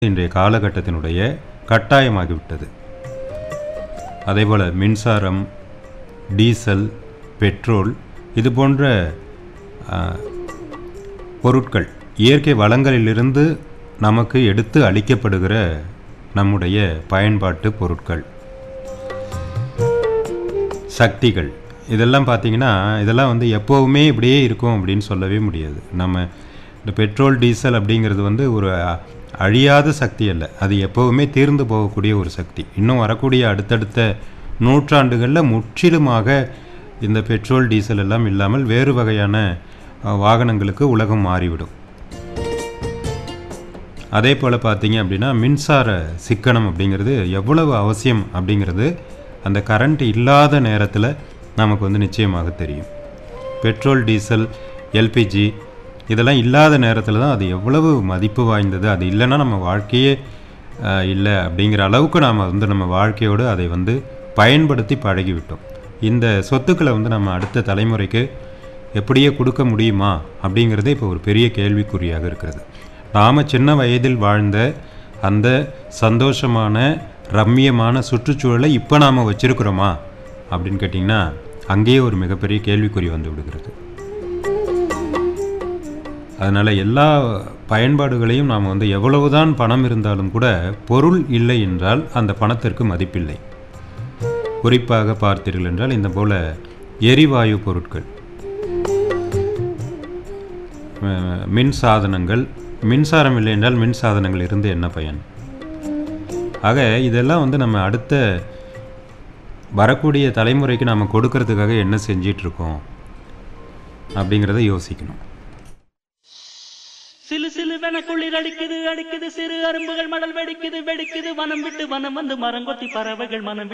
இன்றைய காலகட்டத்தினுடைய கட்டாயமாகிவிட்டது அதேபோல் மின்சாரம் டீசல் பெட்ரோல் இது போன்ற ஆ, பொருட்கள் இயற்கை வளங்களிலிருந்து நமக்கு எடுத்து அளிக்கப்படுகிற நம்முடைய பயன்பாட்டு பொருட்கள் சக்திகள் இதெல்லாம் பார்த்தீங்கன்னா இதெல்லாம் வந்து எப்போவுமே இப்படியே இருக்கும் அப்படின்னு சொல்லவே முடியாது நம்ம இந்த பெட்ரோல் டீசல் அப்படிங்கிறது வந்து ஒரு அ- அழியாத சக்தி அல்ல அது எப்போவுமே தீர்ந்து போகக்கூடிய ஒரு சக்தி இன்னும் வரக்கூடிய அடுத்தடுத்த நூற்றாண்டுகளில் முற்றிலுமாக இந்த பெட்ரோல் டீசல் எல்லாம் இல்லாமல் வேறு வகையான அ, வாகனங்களுக்கு உலகம் மாறிவிடும் அதே போல் பார்த்தீங்க அப்படின்னா மின்சார சிக்கனம் அப்படிங்கிறது எவ்வளவு அவசியம் அப்படிங்கிறது அந்த கரண்ட் இல்லாத நேரத்தில் நமக்கு வந்து நிச்சயமாக தெரியும் பெட்ரோல் டீசல் எல்பிஜி இதெல்லாம் இல்லாத நேரத்தில் தான் அது எவ்வளவு மதிப்பு வாய்ந்தது அது இல்லைன்னா நம்ம வாழ்க்கையே அஹ், இல்லை அப்படிங்கிற அளவுக்கு நாம் வந்து நம்ம வாழ்க்கையோடு அதை வந்து பயன்படுத்தி பழகிவிட்டோம் இந்த சொத்துக்களை வந்து நம்ம அடுத்த தலைமுறைக்கு எப்படியே கொடுக்க முடியுமா அப்படிங்கிறதே இப்போ ஒரு பெரிய கேள்விக்குறியாக இருக்கிறது நாம் சின்ன வயதில் வாழ்ந்த அந்த சந்தோஷமான ரம்மியமான சுற்றுச்சூழலை இப்போ நாம் வச்சிருக்கிறோமா அப்படின்னு கேட்டிங்கன்னா அங்கேயே ஒரு மிகப்பெரிய கேள்விக்குறி வந்து விடுகிறது அதனால் எல்லா பயன்பாடுகளையும் நாம் வந்து எவ்வளவுதான் பணம் இருந்தாலும் கூட பொருள் இல்லை என்றால் அந்த பணத்திற்கு மதிப்பில்லை குறிப்பாக பார்த்தீர்கள் என்றால் இந்த போல எரிவாயு பொருட்கள் அஹ், மின் சாதனங்கள் மின்சாரம் இல்லை என்றால் மின் சாதனங்கள் இருந்து என்ன பயன் ஆக இதெல்லாம் வந்து நம்ம அடுத்த வரக்கூடிய தலைமுறைக்கு நம்ம கொடுக்கறதுக்காக என்ன செஞ்சிட்டு இருக்கோம் அப்படிங்கிறத யோசிக்கணும் சிலு சிலுவென குளிர் அடிக்குது அடிக்குது சிறு அரும்புகள் மடல் வெடிக்குது வெடிக்குது வனம் விட்டு வனம் வந்து மரங்கொத்தி பறவைகள் மனம் விட்டு